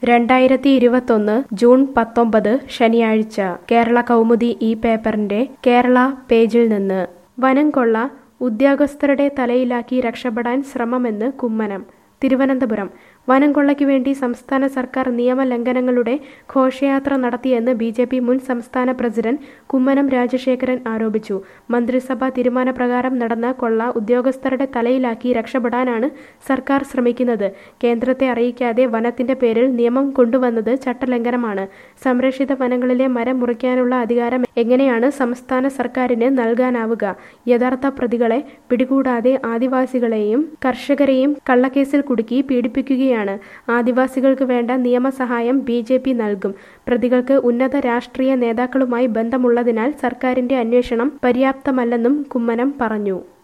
രണ്ടായിരത്തി ഇരുപത്തൊന്ന് ജൂൺ പത്തൊമ്പത് ശനിയാഴ്ച കേരള കൗമുദി ഈ പേപ്പറിന്റെ കേരള പേജിൽ നിന്ന് വനം കൊള്ള ഉദ്യോഗസ്ഥരുടെ തലയിലാക്കി രക്ഷപ്പെടാൻ ശ്രമമെന്ന് കുമ്മനം തിരുവനന്തപുരം വനം കൊള്ളയ്ക്ക് വേണ്ടി സംസ്ഥാന സർക്കാർ നിയമലംഘനങ്ങളുടെ ഘോഷയാത്ര നടത്തിയെന്ന് ബി ജെ പി മുൻ സംസ്ഥാന പ്രസിഡന്റ് കുമ്മനം രാജശേഖരൻ ആരോപിച്ചു മന്ത്രിസഭാ തീരുമാനപ്രകാരം നടന്ന കൊള്ള ഉദ്യോഗസ്ഥരുടെ തലയിലാക്കി രക്ഷപ്പെടാനാണ് സർക്കാർ ശ്രമിക്കുന്നത് കേന്ദ്രത്തെ അറിയിക്കാതെ വനത്തിന്റെ പേരിൽ നിയമം കൊണ്ടുവന്നത് ചട്ടലംഘനമാണ് സംരക്ഷിത വനങ്ങളിലെ മരം മുറിക്കാനുള്ള അധികാരം എങ്ങനെയാണ് സംസ്ഥാന സർക്കാരിന് നൽകാനാവുക യഥാർത്ഥ പ്രതികളെ പിടികൂടാതെ ആദിവാസികളെയും കർഷകരെയും കള്ളക്കേസിൽ കുടുക്കി പീഡിപ്പിക്കുകയാണ് ആദിവാസികൾക്ക് വേണ്ട നിയമസഹായം ബി ജെ പി നൽകും പ്രതികൾക്ക് ഉന്നത രാഷ്ട്രീയ നേതാക്കളുമായി ബന്ധമുള്ളതിനാൽ സർക്കാരിന്റെ അന്വേഷണം പര്യാപ്തമല്ലെന്നും കുമ്മനം പറഞ്ഞു